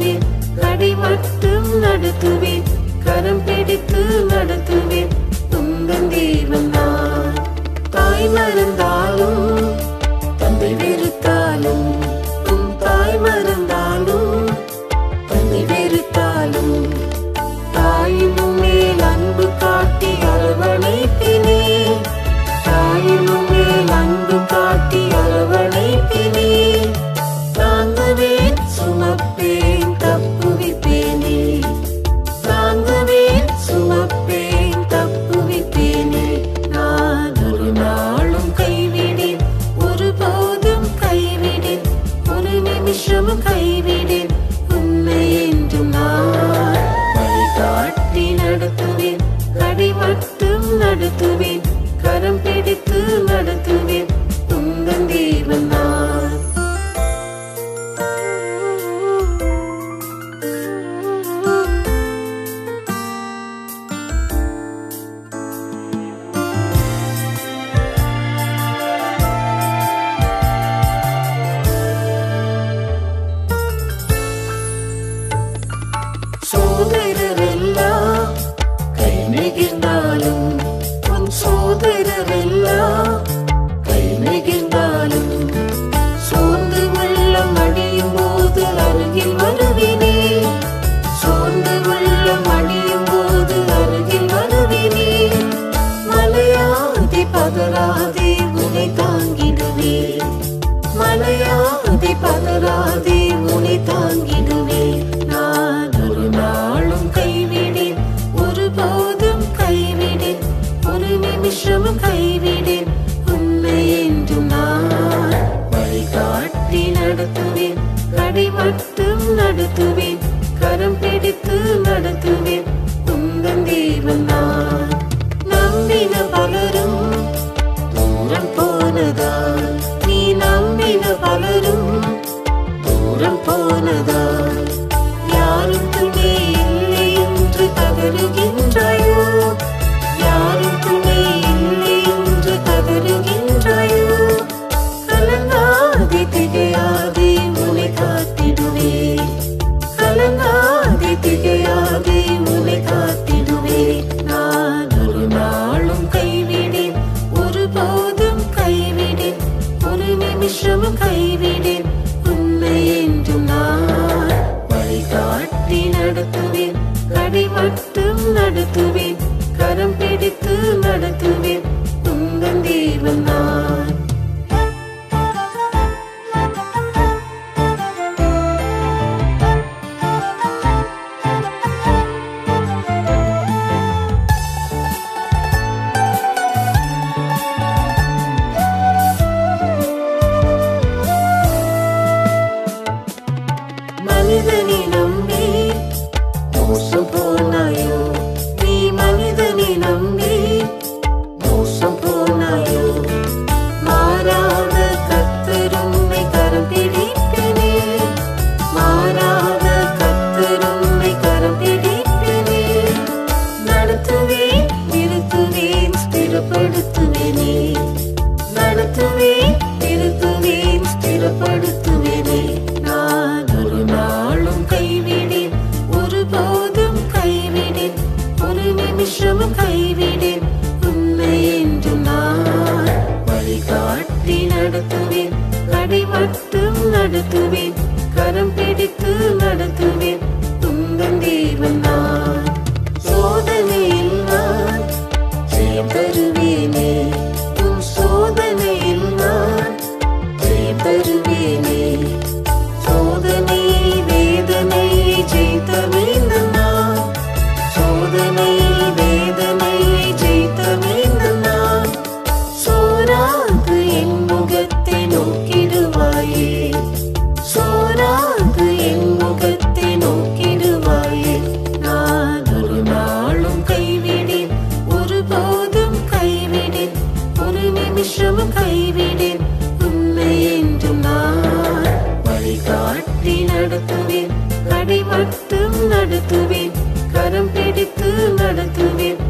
நடத்துவேன் கடை மட்டும் நடத்துவேன் கரம் பிடித்து நடத்துவேன் உந்தன் தேவன் நான் தாய் மறந்தாலும் தந்தை வெறுத்தாலும் உன் தாய் மறந்தாலும் தந்தை வெறுத்தாலும் தாயின் மேல் அன்பு காட்டி அரவணைப்பினே தாயின் மேல் அன்பு காட்டி அரவணைப்பினே தாங்குவேன் சுமப்பேன் தப்புவிப்பேனே தாங்குவேன் சுமப்பேன் தப்புவிப்பேனே நான் ஒரு நாளும் கைவிடேன் ஒருபோதும் கைவிடேன் ஒரு நிமிஷமும் கைவிடேன் உன்னை என்றும் நான் வழிகாட்டி நடத்துவேன் கடை மட்டும் நடத்துவேன் கரம் பிடித்து நடத்துவேன் உந்தன் தேவன் நான் சோதரரெல்லாம் கை நெகிழ்ந்தாலும் உன் சோதரரெல்லாம் கை நெகிழ்ந்தாலும் சோர்ந்து உள்ளம் அடியும் போது அருகில் வருவினே சோர்ந்து உள்ளம் அடியும் போது அருகில் வருவினே மலையாதி பதறாதே உனை தாங்கிடுவே மலையாதி பதறாதே உனை தாங்கிடுவே நான் ஒரு நாளும் கைவிடேன் ஒருபோதும் கைவிடேன் ஒரு நிமிஷமும் கைவிடேன் உன்னை என்றும் நான் வழிகாட்டி நடத்துவேன் கடை மட்டும் நடத்துவேன் கரம் பிடித்து நடத்துவேன் உந்தன் தேவன் நான் நம்பின பலரும் தூரம் போனதா நீ நம்பின பலரும் தூரம் போனதா யாரும் துணை இல்லை என்று கதறுகின்றாயோ யாரும் துணை இல்லை என்று கதறுகின்றாயோ கலங்காதே திகையாதே உனை காத்திடுவே கலங்காதே திகையாதே உனை காத்திடுவே நான் ஒரு நாளும் கைவிடேன் ஒருபோதும் கைவிடேன் ஒரு நிமிஷமும் கைவிடேன் உன்னை என்றும் நான் வழிகாட்டி நடத்துவேன் கடை மட்டும் நடத்துவேன் கரம் பிடித்து நடத்துவேன் உந்தன் தேவன் நான் மனிதனை நம்பி மோசம் போனாயோ நீ மனிதனை நம்பி மோசம் போனாயோ மாறாத கத்தருமை கரம் பிடிப்பினே மாறாத கத்தருமை கரம் பிடிப்பினே நடத்துவேன் நிறுத்துவேன் ஸ்திரப்படுத்துவேனே நடத்துவேன் நிறுத்துவேன் ஸ்திரப்படுத்துவேனே நான் ஒரு நாளும் கைவிடேன் ஒருபோதும் கைவிடேன் ஒரு நிமிஷமும் கைவிடேன் உன்னை என்றும் நான் வழிகாட்டி நடத்துவேன் கடை மட்டும் நடத்துவேன் கரம் பிடித்து நடத்துவேன் உந்தன் தேவன் நான் சோதனையில் நான் ஜெயம் தருவேனே உன் சோதனையில் நான் ஜெயம் தருவேனே சோதனை வேதனை ஜெயித்த வேண்டும் நான் சோதனை வேதனை ஜெயித்த வேண்டும் நான் சோராது என் முகத்தை நோக்கிடுவாயே சோராது என் முகத்தை நோக்கிடுவாயே நான் ஒரு நாளும் கைவிடேன் ஒருபோதும் கைவிடேன் ஒரு நிமிஷமும் கைவிடேன் உன்னை என்றும் நான் வழிகாட்டி நடத்துவேன் கடை மட்டும் நடத்துவேன் கரம் பிடித்து நடத்துவேன்